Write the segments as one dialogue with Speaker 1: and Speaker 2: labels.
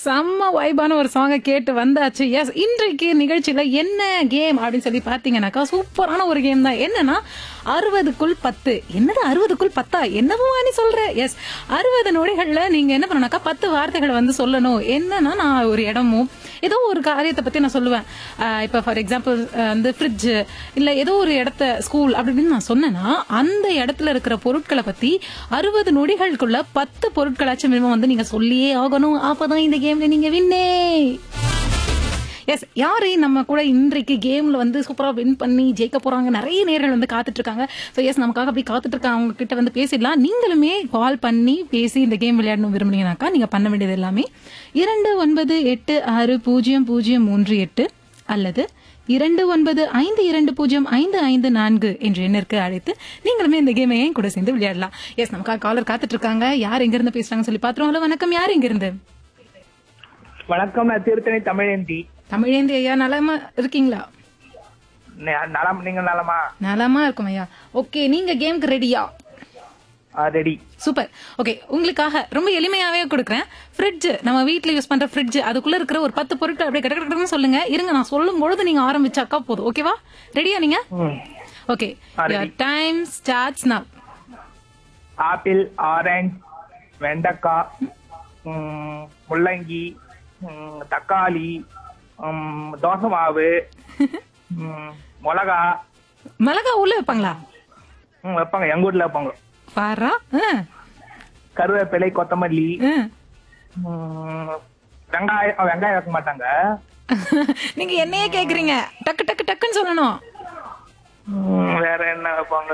Speaker 1: செம்ம வைபான ஒரு சாங்கை கேட்டு வந்தாச்சு எஸ் இன்றைக்கு நிகழ்ச்சியில என்ன கேம் அப்படின்னு சொல்லி பாத்தீங்கன்னாக்கா சூப்பரான ஒரு கேம் தான் என்னன்னா அறுபதுக்குள் பத்து என்னது அறுபதுக்குள் பத்தா என்னவோ நீ சொல்ற எஸ் அறுபது நொடிகள்ல நீங்க என்ன பண்ணணும்னாக்கா பத்து வார்த்தைகளை வந்து சொல்லணும் என்னன்னா நான் ஒரு இடமும் ஏதோ ஒரு காரியத்தை பத்தி நான் சொல்லுவேன் ஆஹ் இப்ப ஃபார் எக்ஸாம்பிள் வந்து ஃப்ரிட்ஜ் இல்ல ஏதோ ஒரு இடத்த ஸ்கூல் அப்படின்னு நான் சொன்னேன்னா அந்த இடத்துல இருக்கிற பொருட்களை பத்தி அறுபது நொடிகளுக்குள்ள பத்து பொருட்களாச்சும் minimum வந்து நீங்க சொல்லியே ஆகணும் அப்பதான் இந்த கேம்ல நீங்க வின்னே எஸ் யாரு நம்ம கூட இன்றைக்கு கேம்ல வந்து சூப்பரா வின் பண்ணி ஜெயிக்க போறாங்க நிறைய நேர்கள் வந்து காத்துட்டு இருக்காங்க ஸோ எஸ் நமக்காக அப்படி காத்துட்டு இருக்காங்க அவங்க கிட்ட வந்து பேசிடலாம் நீங்களுமே கால் பண்ணி பேசி இந்த கேம் விளையாடணும் விரும்புனீங்கன்னாக்கா நீங்க பண்ண வேண்டியது எல்லாமே இரண்டு ஒன்பது எட்டு ஆறு பூஜ்ஜியம் பூஜ்ஜியம் மூன்று எட்டு அல்லது இரண்டு ஒன்பது ஐந்து இரண்டு பூஜ்ஜியம் ஐந்து ஐந்து நான்கு என்ற எண்ணிற்கு அழைத்து நீங்களுமே இந்த கேமை ஏன் கூட சேர்ந்து விளையாடலாம் எஸ் நமக்காக காலர் காத்துட்டு இருக்காங்க யார் எங்க இருந்து பேசுறாங்கன்னு சொல்லி பாத்துருவோம் ஹலோ வணக்கம் யார் எங்க இருந்து
Speaker 2: வணக்கம் நான் திருத்தணி தமிழேந்தி
Speaker 1: தமிழேந்தி ஐயா நலமா இருக்கீங்களா
Speaker 2: ந- நலம் நீங்க நலமா
Speaker 1: நலமா இருக்கும் ஐயா ஓகே நீங்க கேம்க்கு ரெடியா
Speaker 2: ரெடி
Speaker 1: சூப்பர் ஓகே உங்களுக்காக ரொம்ப எளிமையாவே கொடுக்குறேன் ஃப்ரிட்ஜ் நம்ம வீட்ல யூஸ் பண்ற ஃப்ரிட்ஜ் அதுக்குள்ள இருக்கிற ஒரு பத்து பொருட்கள் அப்படியே கடை கடன்னு சொல்லுங்க இருங்க நான் சொல்லும் பொழுது நீங்க ஆரம்பிச்சாக்கா போதும் ஓகேவா ரெடியா நீங்க ஓகே
Speaker 2: ஆ, ready.
Speaker 1: Time starts now
Speaker 2: apple orange வெண்டைக்காய் ம், முள்ளங்கி ம், தக்காளி ம், தோசை மாவு ம், மிளகா
Speaker 1: மிளகா உள்ள வைப்பாங்களா
Speaker 2: ம், வைப்பாங்க எங்க வீட்டுல வைப்பாங்க
Speaker 1: பாரா
Speaker 2: கருவேப்பிலை கொத்தமல்லி
Speaker 1: ஆ.
Speaker 2: ம், வெங்காயம் அஹ், வெங்காயம் வைக்க மாட்டாங்க
Speaker 1: நீங்க என்னையே கேக்குறீங்க டக்கு டக்கு டக்குன்னு சொல்லணும்
Speaker 2: ம், வேற என்ன வைப்பாங்க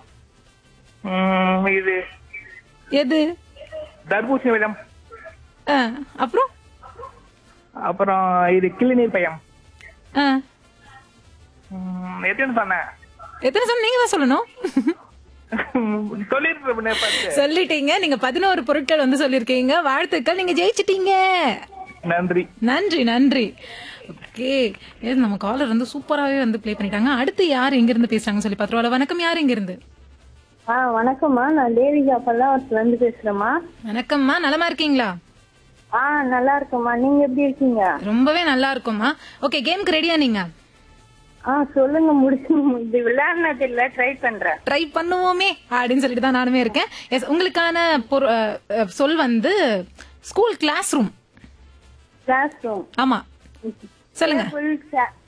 Speaker 2: ம், இது
Speaker 1: எது
Speaker 2: தர்பூசணி பழம்
Speaker 1: ஆ, அப்புறம்
Speaker 2: அப்புறம் இது கிளிநீர் பழம்
Speaker 1: ஆ.
Speaker 2: ம், எதுன்னு சொன்னேன்
Speaker 1: எத்தனை சொன்ன நீங்க தான் சொல்லணும்
Speaker 2: சொல்லிருப்பேன் பார்த்து
Speaker 1: சொல்லிட்டீங்க நீங்க பதினோரு பொருட்கள் வந்து சொல்லிருக்கீங்க வாழ்த்துக்கள் நீங்க ஜெயிச்சிட்டீங்க
Speaker 2: நன்றி
Speaker 1: நன்றி நன்றி ஓகே ஏது நம்ம காலர் வந்து சூப்பராவே வந்து ப்ளே பண்ணிட்டாங்க அடுத்து யார் எங்க இருந்து பேசுறாங்க சொல்லி பாத்துருவாங்க வணக்கம் யார் எங்க இருந்து
Speaker 3: ஆ வணக்கம்மா நான் தேவிகா பல்லாவரத்துல இருந்து பேசுறேம்மா
Speaker 1: வணக்கம்மா நலமா இருக்கீங்களா
Speaker 3: ஆ நல்லா இருக்கேம்மா நீங்க எப்படி இருக்கீங்க
Speaker 1: ரொம்பவே நல்லா இருக்கும்மா ஓகே கேம்க்கு ரெடியா நீங்க
Speaker 3: ஆ சொல்லுங்க முடிச்சு இது விளையாடினது இல்ல ட்ரை பண்றேன்
Speaker 1: ட்ரை பண்ணுவோமே அப்படின்னு சொல்லிட்டு தான் நானுமே இருக்கேன் எஸ் உங்களுக்கான பொரு- அஹ், அஹ், சொல் வந்து school class room
Speaker 3: class room
Speaker 1: ஆமா சொல்லுங்க
Speaker 3: ஃபுல்